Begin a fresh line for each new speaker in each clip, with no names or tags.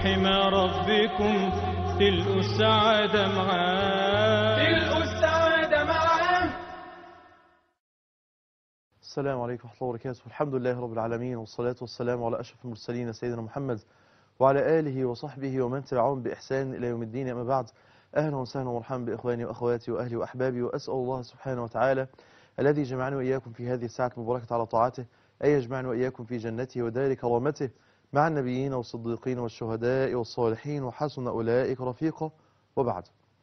حمى ربكم تلقوا السعادة معاه
تلقوا السعادة معاه
السلام عليكم ورحمة الله وبركاته الحمد لله رب العالمين والصلاة والسلام على أشرف المرسلين سيدنا محمد وعلى آله وصحبه ومن تبعهم بإحسان إلى يوم الدين أما بعد أهلا وسهلا ومرحبا بإخواني وأخواتي وأهلي وأحبابي وأسأل الله سبحانه وتعالى الذي جمعني وإياكم في هذه الساعة المباركة على طاعته أن يجمعني وإياكم في جنته ودار كرامته مع النبيين والصديقين والشهداء والصالحين وحسن أولئك رفيقا وبعد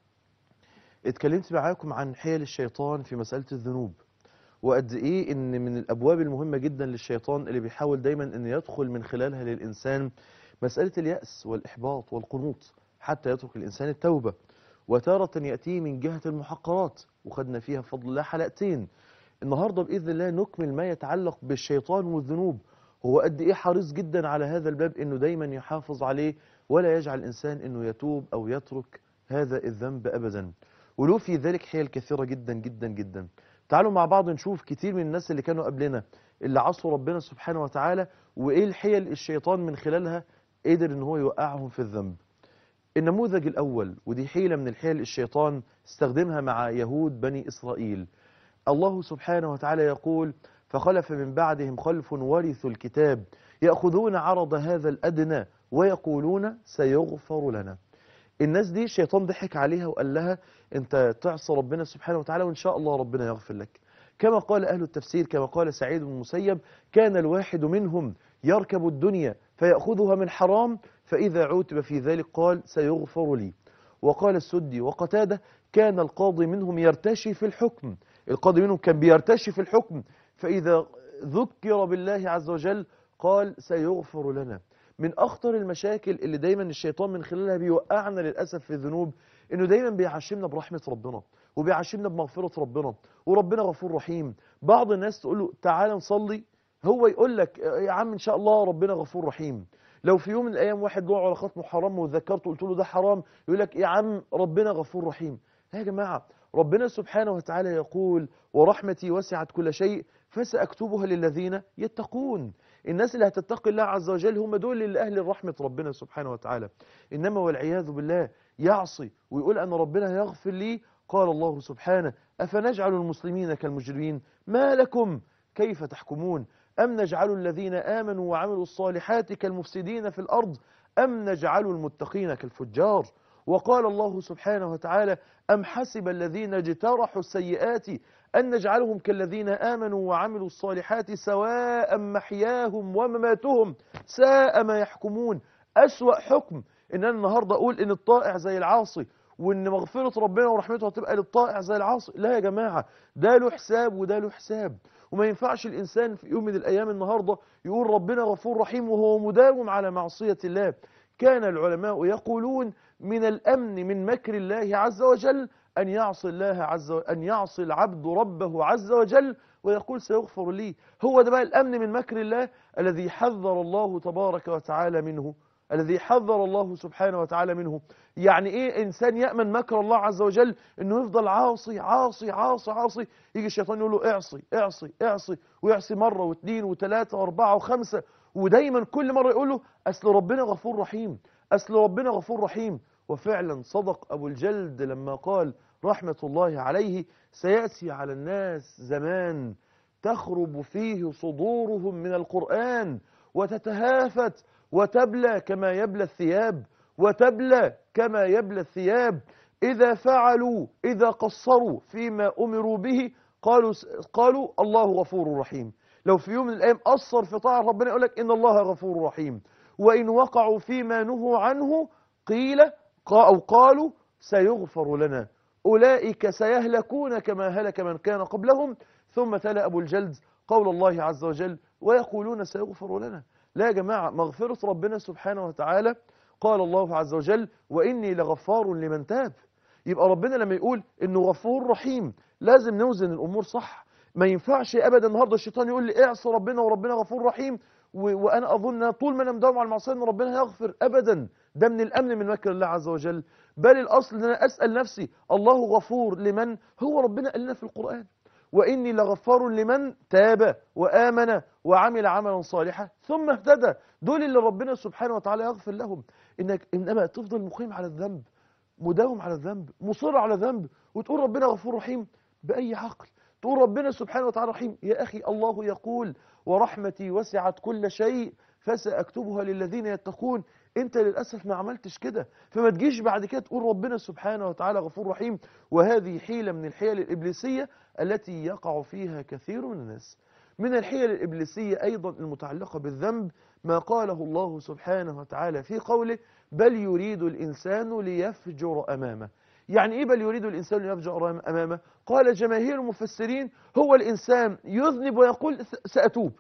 اتكلمت معاكم عن حيل الشيطان في مسألة الذنوب وقد ايه ان من الابواب المهمة جدا للشيطان اللي بيحاول دايما ان يدخل من خلالها للانسان مسألة اليأس والاحباط والقنوط حتى يترك الانسان التوبة وتارة يأتيه من جهة المحقرات وخدنا فيها بفضل الله حلقتين النهاردة بإذن الله نكمل ما يتعلق بالشيطان والذنوب هو قد ايه حريص جدا على هذا الباب انه دايما يحافظ عليه ولا يجعل الانسان انه يتوب او يترك هذا الذنب ابدا وله في ذلك حيل كثيرة جدا جدا جدا تعالوا مع بعض نشوف كتير من الناس اللي كانوا قبلنا اللي عصوا ربنا سبحانه وتعالى وايه الحيل الشيطان من خلالها قدر ان هو يوقعهم في الذنب النموذج الاول ودي حيلة من الحيل الشيطان استخدمها مع يهود بني اسرائيل الله سبحانه وتعالى يقول فخلف من بعدهم خلف ورثوا الكتاب يأخذون عرض هذا الأدنى ويقولون سيغفر لنا الناس دي الشيطان ضحك عليها وقال لها انت تعصى ربنا سبحانه وتعالى وان شاء الله ربنا يغفر لك كما قال أهل التفسير كما قال سعيد بن المسيب كان الواحد منهم يركب الدنيا فيأخذها من حرام فإذا عوتب في ذلك قال سيغفر لي وقال السدي وقتاده كان القاضي منهم يرتشي في الحكم القاضي منهم كان بيرتشي في الحكم فإذا ذكر بالله عز وجل قال سيغفر لنا من أخطر المشاكل اللي دايما الشيطان من خلالها بيوقعنا للأسف في الذنوب إنه دايما بيعشمنا برحمة ربنا وبيعشمنا بمغفرة ربنا وربنا غفور رحيم بعض الناس تقول له تعالى نصلي هو يقول لك يا عم إن شاء الله ربنا غفور رحيم لو في يوم من الأيام واحد له على ختمه حرام وذكرته قلت له ده حرام يقول لك يا عم ربنا غفور رحيم يا جماعة ربنا سبحانه وتعالى يقول ورحمتي وسعت كل شيء فسأكتبها للذين يتقون الناس اللي هتتقي الله عز وجل هم دول اللي أهل رحمة ربنا سبحانه وتعالى إنما والعياذ بالله يعصي ويقول أن ربنا يغفر لي قال الله سبحانه أفنجعل المسلمين كالمجرمين ما لكم كيف تحكمون أم نجعل الذين آمنوا وعملوا الصالحات كالمفسدين في الأرض أم نجعل المتقين كالفجار وقال الله سبحانه وتعالى أم حسب الذين اجترحوا السيئات أن نجعلهم كالذين آمنوا وعملوا الصالحات سواء محياهم ومماتهم ساء ما يحكمون أسوأ حكم إن أنا النهاردة أقول إن الطائع زي العاصي وإن مغفرة ربنا ورحمته هتبقى للطائع زي العاصي لا يا جماعة ده له حساب وده له حساب وما ينفعش الإنسان في يوم من الأيام النهاردة يقول ربنا غفور رحيم وهو مداوم على معصية الله كان العلماء يقولون من الأمن من مكر الله عز وجل أن يعصي الله عز وجل أن يعصي العبد ربه عز وجل ويقول سيغفر لي هو ده بقى الأمن من مكر الله الذي حذر الله تبارك وتعالى منه الذي حذر الله سبحانه وتعالى منه يعني ايه انسان يأمن مكر الله عز وجل انه يفضل عاصي عاصي عاصي عاصي يجي الشيطان يقول له اعصي اعصي اعصي ويعصي مرة واثنين وثلاثة واربعة وخمسة ودايما كل مرة يقول له اصل ربنا غفور رحيم اصل ربنا غفور رحيم وفعلا صدق ابو الجلد لما قال رحمة الله عليه سيأتي على الناس زمان تخرب فيه صدورهم من القرآن وتتهافت وتبلى كما يبلى الثياب وتبلى كما يبلى الثياب إذا فعلوا إذا قصروا فيما أمروا به قالوا قالوا الله غفور رحيم لو في يوم من الأيام قصر في طاعة ربنا يقول لك إن الله غفور رحيم وإن وقعوا فيما نهوا عنه قيل أو قالوا سيغفر لنا أولئك سيهلكون كما هلك من كان قبلهم ثم تلا أبو الجلد قول الله عز وجل ويقولون سيغفر لنا لا يا جماعة مغفرة ربنا سبحانه وتعالى قال الله عز وجل وإني لغفار لمن تاب يبقى ربنا لما يقول إنه غفور رحيم لازم نوزن الأمور صح ما ينفعش أبدا النهاردة الشيطان يقول لي اعصى ربنا وربنا غفور رحيم و... وأنا أظن طول ما أنا مداوم على المعصية إن ربنا يغفر أبدا ده من الأمن من مكر الله عز وجل بل الأصل أن أنا أسأل نفسي الله غفور لمن هو ربنا قال لنا في القرآن وإني لغفار لمن تاب وآمن وعمل عملا صالحا ثم اهتدى دول اللي ربنا سبحانه وتعالى يغفر لهم إنك إنما تفضل مقيم على الذنب مداوم على الذنب مصر على الذنب وتقول ربنا غفور رحيم بأي عقل تقول ربنا سبحانه وتعالى رحيم يا أخي الله يقول ورحمتي وسعت كل شيء فسأكتبها للذين يتقون انت للأسف ما عملتش كده فما تجيش بعد كده تقول ربنا سبحانه وتعالى غفور رحيم وهذه حيلة من الحيل الإبليسية التي يقع فيها كثير من الناس من الحيل الإبليسية أيضا المتعلقة بالذنب ما قاله الله سبحانه وتعالى في قوله بل يريد الإنسان ليفجر أمامه يعني إيه بل يريد الإنسان ليفجر أمامه قال جماهير المفسرين هو الإنسان يذنب ويقول سأتوب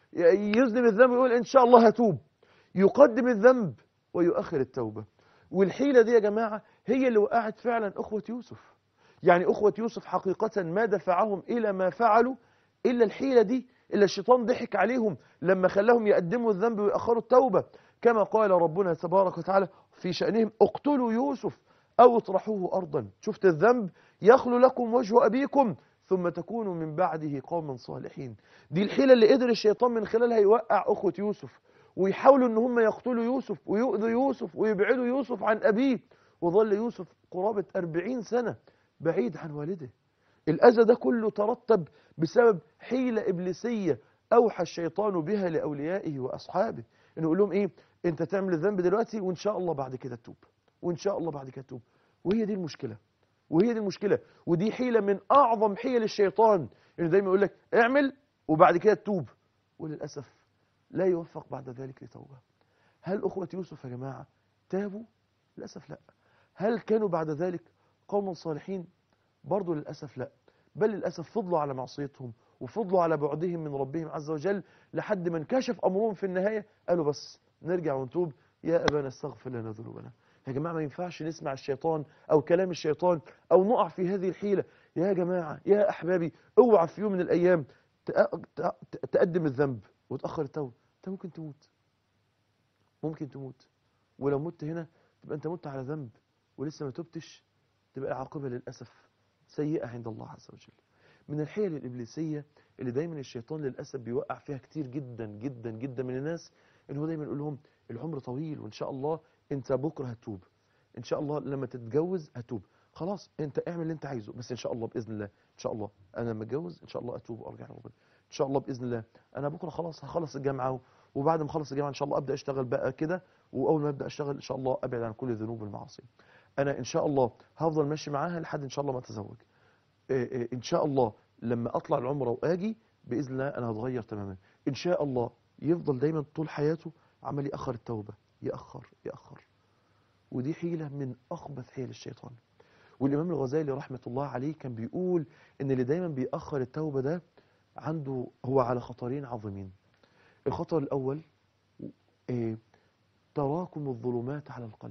يذنب الذنب ويقول إن شاء الله هتوب يقدم الذنب ويؤخر التوبة والحيلة دي يا جماعة هي اللي وقعت فعلا أخوة يوسف يعني أخوة يوسف حقيقة ما دفعهم إلى ما فعلوا إلا الحيلة دي إلا الشيطان ضحك عليهم لما خلاهم يقدموا الذنب ويأخروا التوبة كما قال ربنا تبارك وتعالى في شأنهم اقتلوا يوسف أو اطرحوه أرضا شفت الذنب يخلو لكم وجه أبيكم ثم تكونوا من بعده قوما صالحين دي الحيلة اللي قدر الشيطان من خلالها يوقع أخوة يوسف ويحاولوا ان هم يقتلوا يوسف ويؤذوا يوسف ويبعدوا يوسف عن أبيه وظل يوسف قرابة أربعين سنة بعيد عن والده الأذى ده كله ترتب بسبب حيلة إبليسية أوحى الشيطان بها لأوليائه وأصحابه إنه يقول لهم إيه أنت تعمل الذنب دلوقتي وإن شاء الله بعد كده تتوب وإن شاء الله بعد كده تتوب وهي دي المشكلة وهي دي المشكلة ودي حيلة من أعظم حيل الشيطان إنه دايما يقول لك اعمل وبعد كده تتوب وللأسف لا يوفق بعد ذلك لتوبة هل أخوة يوسف يا جماعة تابوا؟ للأسف لا هل كانوا بعد ذلك قوما صالحين؟ برضو للأسف لا بل للأسف فضلوا على معصيتهم وفضلوا على بعدهم من ربهم عز وجل لحد ما انكشف أمرهم في النهاية قالوا بس نرجع ونتوب يا أبانا استغفر لنا ذنوبنا يا جماعة ما ينفعش نسمع الشيطان أو كلام الشيطان أو نقع في هذه الحيلة يا جماعة يا أحبابي اوعى في يوم من الأيام تقدم الذنب وتأخر التوبة أنت ممكن تموت ممكن تموت ولو مت هنا تبقى أنت مت على ذنب ولسه ما تبتش تبقى العاقبة للأسف سيئة عند الله عز وجل من الحيل الإبليسية اللي دايما الشيطان للأسف بيوقع فيها كتير جدا جدا جدا من الناس إن هو دايما يقول لهم العمر طويل وإن شاء الله أنت بكرة هتوب إن شاء الله لما تتجوز هتوب خلاص أنت اعمل اللي أنت عايزه بس إن شاء الله بإذن الله إن شاء الله أنا لما أتجوز إن شاء الله أتوب وأرجع لربنا إن شاء الله بإذن الله أنا بكرة خلاص هخلص الجامعة وبعد ما اخلص الجامعة إن شاء الله أبدأ أشتغل بقى كده وأول ما أبدأ أشتغل إن شاء الله أبعد عن كل الذنوب والمعاصي أنا إن شاء الله هفضل ماشي معاها لحد إن شاء الله ما أتزوج إن شاء الله لما أطلع العمرة وآجي بإذن الله أنا هتغير تماما إن شاء الله يفضل دايما طول حياته عمال يأخر التوبة يأخر يأخر ودي حيلة من أخبث حيل الشيطان والإمام الغزالي رحمة الله عليه كان بيقول إن اللي دايما بيأخر التوبة ده عنده هو على خطرين عظيمين الخطر الأول إيه تراكم الظلمات على القلب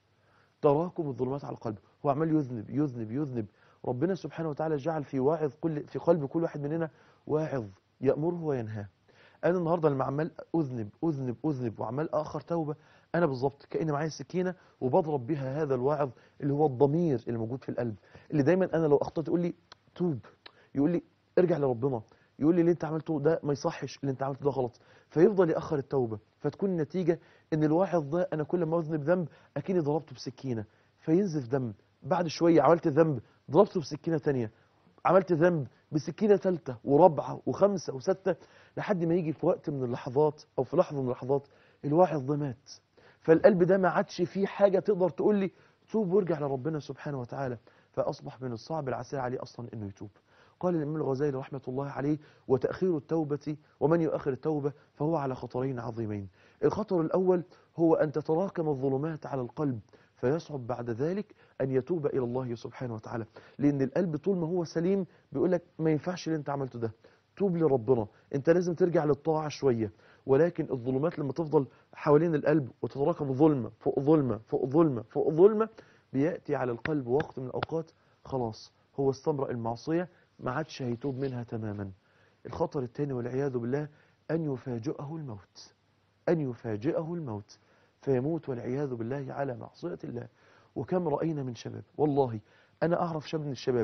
تراكم الظلمات على القلب هو عمال يذنب يذنب يذنب ربنا سبحانه وتعالى جعل في واعظ كل في قلب كل واحد مننا واعظ يأمره وينهاه أنا النهاردة لما عمال أذنب أذنب أذنب وعمال آخر توبة أنا بالظبط كأن معايا سكينة وبضرب بها هذا الواعظ اللي هو الضمير اللي موجود في القلب اللي دايما أنا لو أخطأت يقول لي توب يقول لي ارجع لربنا يقول لي اللي انت عملته ده ما يصحش اللي انت عملته ده غلط فيفضل يأخر التوبة فتكون النتيجة ان الواحد ده انا كل ما اذنب ذنب اكني ضربته بسكينة فينزف دم بعد شوية عملت ذنب ضربته بسكينة تانية عملت ذنب بسكينة ثالثة ورابعة وخمسة وستة لحد ما يجي في وقت من اللحظات او في لحظة من اللحظات الواحد ده مات فالقلب ده ما عادش فيه حاجة تقدر تقول لي توب وارجع لربنا سبحانه وتعالى فأصبح من الصعب العسير عليه أصلا أنه يتوب قال الإمام الغزالي رحمة الله عليه وتأخير التوبة ومن يؤخر التوبة فهو على خطرين عظيمين الخطر الأول هو أن تتراكم الظلمات على القلب فيصعب بعد ذلك أن يتوب إلى الله سبحانه وتعالى لأن القلب طول ما هو سليم بيقول لك ما ينفعش اللي أنت عملته ده توب لربنا أنت لازم ترجع للطاعة شوية ولكن الظلمات لما تفضل حوالين القلب وتتراكم ظلمة فوق ظلمة فوق ظلمة فوق ظلمة بيأتي على القلب وقت من الأوقات خلاص هو استمرأ المعصية ما عادش هيتوب منها تماما الخطر الثاني والعياذ بالله أن يفاجئه الموت أن يفاجئه الموت فيموت والعياذ بالله على معصية الله وكم رأينا من شباب والله أنا أعرف شاب من الشباب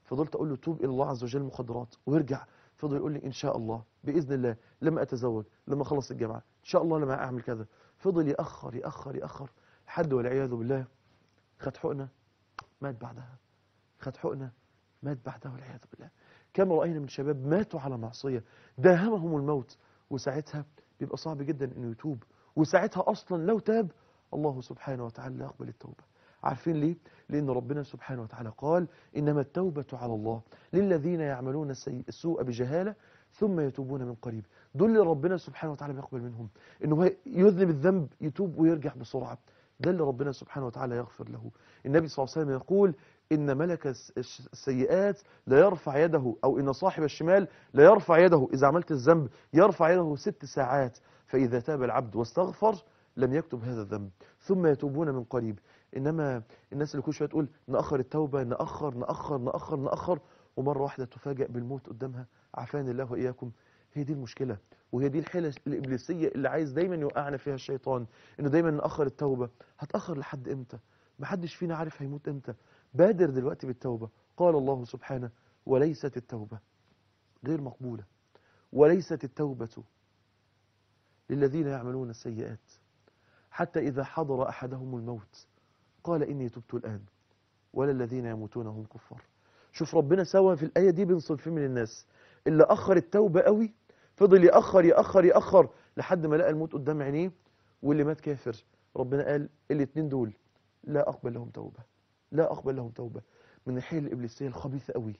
فضلت اقول له توب الى الله عز وجل مخدرات ويرجع فضل يقول لي ان شاء الله باذن الله لما اتزوج لما اخلص الجامعه ان شاء الله لما اعمل كذا فضل ياخر ياخر ياخر لحد والعياذ بالله خد حقنه مات بعدها خد حقنه مات بعدها والعياذ بالله كم راينا من شباب ماتوا على معصيه داهمهم الموت وساعتها بيبقى صعب جدا انه يتوب وساعتها اصلا لو تاب الله سبحانه وتعالى لا يقبل التوبه عارفين ليه لان ربنا سبحانه وتعالى قال انما التوبه على الله للذين يعملون السيء السوء بجهاله ثم يتوبون من قريب دول اللي ربنا سبحانه وتعالى بيقبل منهم انه هو يذنب الذنب يتوب ويرجع بسرعه ده اللي ربنا سبحانه وتعالى يغفر له النبي صلى الله عليه وسلم يقول إن ملك الس- الش- السيئات لا يرفع يده أو إن صاحب الشمال لا يرفع يده إذا عملت الذنب يرفع يده ست ساعات فإذا تاب العبد واستغفر لم يكتب هذا الذنب ثم يتوبون من قريب إنما الناس اللي كل شوية تقول نأخر التوبة نأخر نأخر نأخر نأخر ومرة واحدة تفاجأ بالموت قدامها عافاني الله وإياكم هي دي المشكلة وهي دي الحيلة الإبليسية اللي عايز دايما يوقعنا فيها الشيطان إنه دايما نأخر التوبة هتأخر لحد إمتى محدش فينا عارف هيموت إمتى بادر دلوقتي بالتوبة قال الله سبحانه وليست التوبة غير مقبولة وليست التوبة للذين يعملون السيئات حتى إذا حضر أحدهم الموت قال إني تبت الآن ولا الذين يموتون هم كفار شوف ربنا سوى في الآية دي بين صنفين من الناس اللي أخر التوبة قوي فضل يأخر يأخر يأخر لحد ما لقى الموت قدام عينيه واللي مات كافر ربنا قال الاتنين دول لا أقبل لهم توبة لا أقبل لهم توبة من الحيل الإبليسية الخبيثة قوي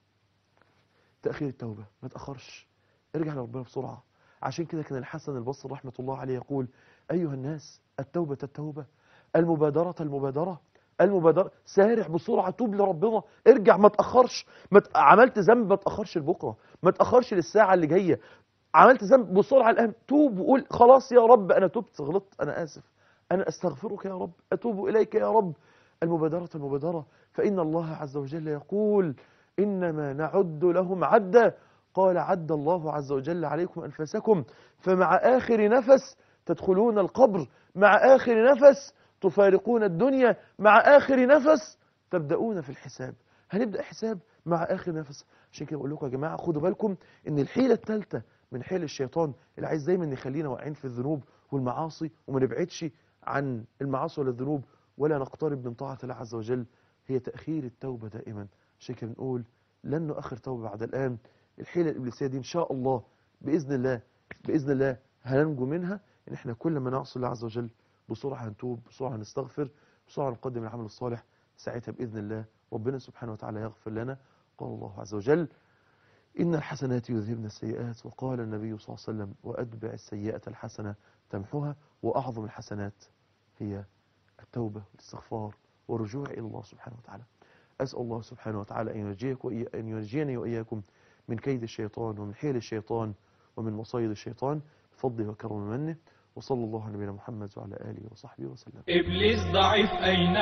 تأخير التوبة ما تأخرش ارجع لربنا بسرعة عشان كده كان الحسن البصري رحمة الله عليه يقول أيها الناس التوبة التوبة المبادرة المبادرة المبادرة سارع بسرعة توب لربنا ارجع ما تأخرش ما ت... عملت ذنب ما تأخرش لبكرة ما تأخرش للساعة اللي جاية عملت ذنب بسرعة الآن توب وقول خلاص يا رب أنا تبت غلطت أنا آسف أنا أستغفرك يا رب أتوب إليك يا رب المبادرة المبادرة فإن الله عز وجل يقول إنما نعد لهم عدا قال عد الله عز وجل عليكم أنفسكم فمع آخر نفس تدخلون القبر مع آخر نفس تفارقون الدنيا مع آخر نفس تبدأون في الحساب هنبدأ حساب مع آخر نفس عشان كده بقول لكم يا جماعة خدوا بالكم إن الحيلة الثالثة من حيل الشيطان اللي عايز دايما يخلينا واقعين في الذنوب والمعاصي وما نبعدش عن المعاصي ولا الذنوب ولا نقترب من طاعة الله عز وجل هي تأخير التوبة دائما عشان كده بنقول لن نؤخر توبة بعد الآن الحيلة الإبليسية دي إن شاء الله بإذن الله بإذن الله هننجو منها إن إحنا كل ما نعصي الله عز وجل بسرعة هنتوب بسرعة هنستغفر بسرعة نقدم العمل الصالح ساعتها بإذن الله ربنا سبحانه وتعالى يغفر لنا قال الله عز وجل إن الحسنات يذهبن السيئات وقال النبي صلى الله عليه وسلم وأتبع السيئة الحسنة تمحوها وأعظم الحسنات هي التوبة والاستغفار والرجوع إلى الله سبحانه وتعالى أسأل الله سبحانه وتعالى أن ينجيك وإي- أن ينجيني وإياكم من كيد الشيطان ومن حيل الشيطان ومن مصايد الشيطان بفضله وكرم منه وصلى الله على نبينا محمد وعلى آله وصحبه وسلم
إبليس ضعيف أين